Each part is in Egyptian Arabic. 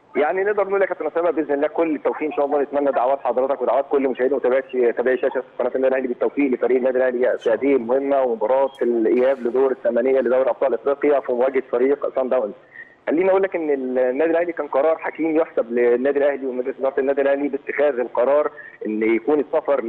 يعني نقدر نقول يا كابتن اسامه باذن الله كل التوفيق ان شاء الله نتمنى دعوات حضرتك ودعوات كل مشاهدي ومتابعي تابعي شاشه قناه النادي الاهلي بالتوفيق لفريق النادي الاهلي في هذه المهمه ومباراه الاياب لدور الثمانيه لدوري ابطال افريقيا في مواجهه فريق سان داونز. خليني اقول لك ان النادي الاهلي كان قرار حكيم يحسب للنادي الاهلي ومجلس اداره النادي الاهلي باتخاذ القرار ان يكون السفر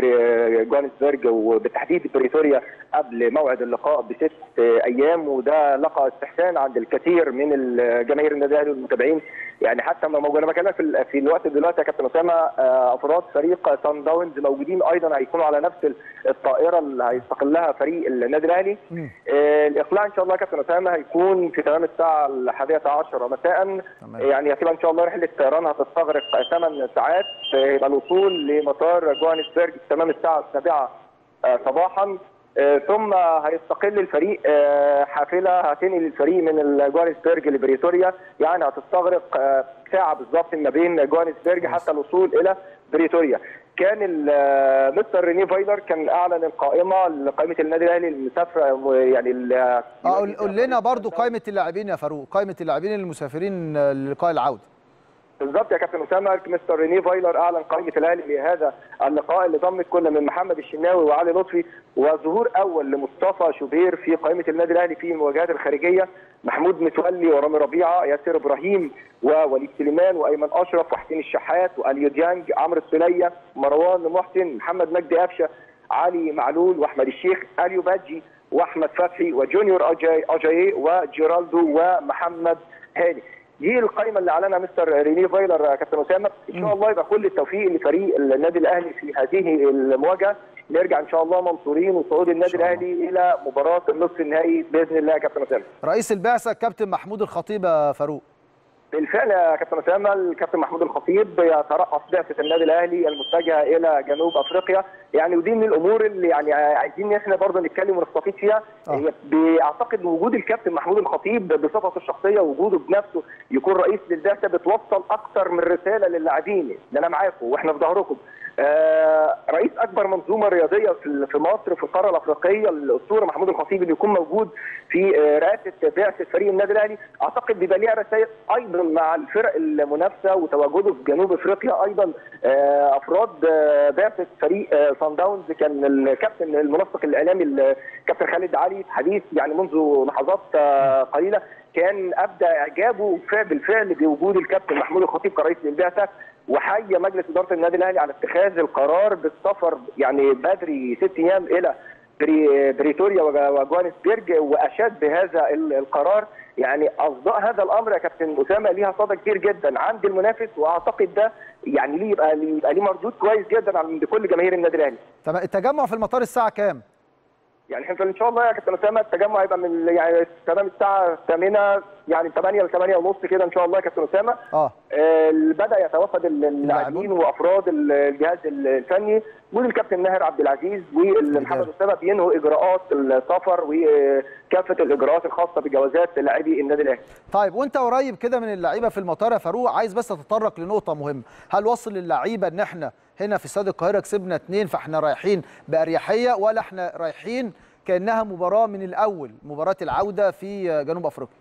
لجوهانسبرج وبالتحديد بريتوريا قبل موعد اللقاء بست ايام وده لقى استحسان عند الكثير من الجماهير النادي الاهلي والمتابعين يعني حتى ما موجود انا بكلمك في, في الوقت دلوقتي يا كابتن اسامه افراد فريق سان داونز موجودين ايضا هيكونوا على نفس الطائره اللي هيستقلها فريق النادي الاهلي الاقلاع ان شاء الله يا كابتن اسامه هيكون في تمام الساعه الحادية عشرة مساء يعني هتبقى ان شاء الله رحله طيران هتستغرق 8 ساعات يبقى الوصول لمطار جوهانسبرج في تمام الساعه السابعه صباحا ثم هيستقل الفريق حافله هتنقل الفريق من جوهانسبرج لبريتوريا يعني هتستغرق ساعه بالظبط ما بين جوهانسبرج حتى الوصول الى بريتوريا كان مستر ريني فايلر كان اعلن القائمه لقائمه النادي الاهلي المسافره يعني اه قول لنا برضو قائمه اللاعبين يا فاروق قائمه اللاعبين المسافرين للقاء العوده بالظبط يا كابتن اسامه مستر ريني فايلر اعلن قائمه الاهلي لهذا اللقاء اللي ضمت كل من محمد الشناوي وعلي لطفي وظهور اول لمصطفى شوبير في قائمه النادي الاهلي في المواجهات الخارجيه محمود متولي ورامي ربيعه ياسر ابراهيم ووليد سليمان وايمن اشرف وحسين الشحات واليو ديانج عمرو السليه مروان محسن محمد مجدي قفشه علي معلول واحمد الشيخ اليو باجي واحمد فتحي وجونيور اجاي اجاي وجيرالدو ومحمد هاني دي القائمه اللي اعلنها مستر ريني فايلر كابتن اسامه ان شاء الله يبقى كل التوفيق لفريق النادي الاهلي في هذه المواجهه نرجع ان شاء الله منصورين وصعود النادي الاهلي الى مباراه النصف النهائي باذن الله يا كابتن اسامه رئيس البعثه كابتن محمود الخطيب يا فاروق بالفعل يا كابتن اسامه الكابتن محمود الخطيب يترأس بعثه النادي الاهلي المتجهه الى جنوب افريقيا يعني ودي من الامور اللي يعني عايزين احنا برضه نتكلم ونستفيد فيها أه. اعتقد وجود الكابتن محمود الخطيب بصفته الشخصيه وجوده بنفسه يكون رئيس للبعثه بتوصل اكثر من رساله للاعبين ان انا معاكم واحنا في ظهركم آه رئيس اكبر منظومه رياضيه في مصر في القاره الافريقيه الاسطوره محمود الخطيب اللي يكون موجود في آه رئاسه بعثه فريق النادي الاهلي اعتقد بيبقى ليها رسائل ايضا مع الفرق المنافسه وتواجده في جنوب افريقيا ايضا آه افراد بعثه فريق سان داونز كان الكابتن المنسق الاعلامي الكابتن خالد علي حديث يعني منذ لحظات قليله كان ابدى اعجابه بالفعل بوجود الكابتن محمود الخطيب كرئيس للبعثه وحي مجلس اداره النادي الاهلي على اتخاذ القرار بالسفر يعني بدري ست ايام الى بريتوريا وجوهانسبرج واشاد بهذا القرار يعني اصداء هذا الامر يا كابتن اسامه ليها صدى كبير جدا عند المنافس واعتقد ده يعني ليه يبقى يبقى ليه مردود كويس جدا عند كل جماهير النادي الاهلي. طب التجمع في المطار الساعه كام؟ يعني احنا ان شاء الله يا كابتن اسامه التجمع هيبقى من يعني تمام الساعه 8 يعني 8 ل 8 ونص كده ان شاء الله يا كابتن اسامه اه بدا يتوافد اللاعبين وافراد الجهاز الفني والكابتن ماهر عبد العزيز ومحمد اسامه بينهوا اجراءات السفر وكافه الاجراءات الخاصه بجوازات لاعبي النادي الاهلي. طيب وانت قريب كده من اللعيبه في المطار يا فاروق عايز بس اتطرق لنقطه مهمه، هل وصل للعيبه ان احنا هنا في استاد القاهره كسبنا اثنين فاحنا رايحين باريحيه ولا احنا رايحين كانها مباراه من الاول مباراه العوده في جنوب افريقيا؟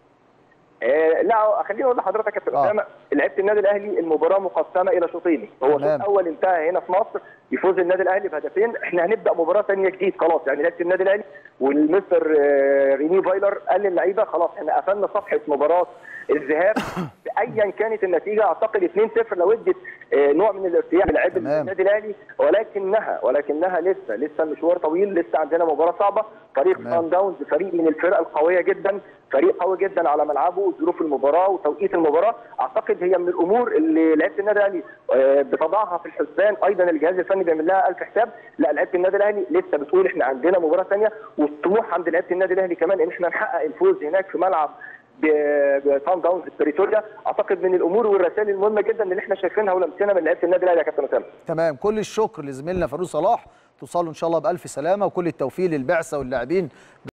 آه لا خليني اقول لحضرتك يا كابتن اسامه لعيبه النادي الاهلي المباراه مقسمه الى شوطين هو شوط اول انتهى هنا في مصر يفوز النادي الاهلي بهدفين احنا هنبدا مباراه ثانيه جديد خلاص يعني لعيبه النادي الاهلي والمستر آه ريني فايلر قال للعيبه خلاص احنا قفلنا صفحه مباراه الذهاب ايا كانت النتيجه اعتقد 2-0 لو ادت آه نوع من الارتياح لعيبه النادي الاهلي ولكنها ولكنها لسه لسه المشوار طويل لسه عندنا مباراه صعبه فريق سان داونز فريق من الفرق القويه جدا فريق قوي جدا على ملعبه ظروف المباراه وتوقيت المباراه اعتقد هي من الامور اللي لعيبه النادي الاهلي بتضعها في الحسبان ايضا الجهاز الفني بيعمل لها الف حساب لا لعيبه النادي الاهلي لسه بتقول احنا عندنا مباراه ثانيه والطموح عند لعيبه النادي الاهلي كمان ان احنا نحقق الفوز هناك في ملعب بسان داونز بريتوريا اعتقد من الامور والرسائل المهمه جدا اللي احنا شايفينها ولمسنا من لعيبه النادي الاهلي يا كابتن اسامه تمام كل الشكر لزميلنا فاروق صلاح توصلوا ان شاء الله بالف سلامه وكل التوفيق للبعثه واللاعبين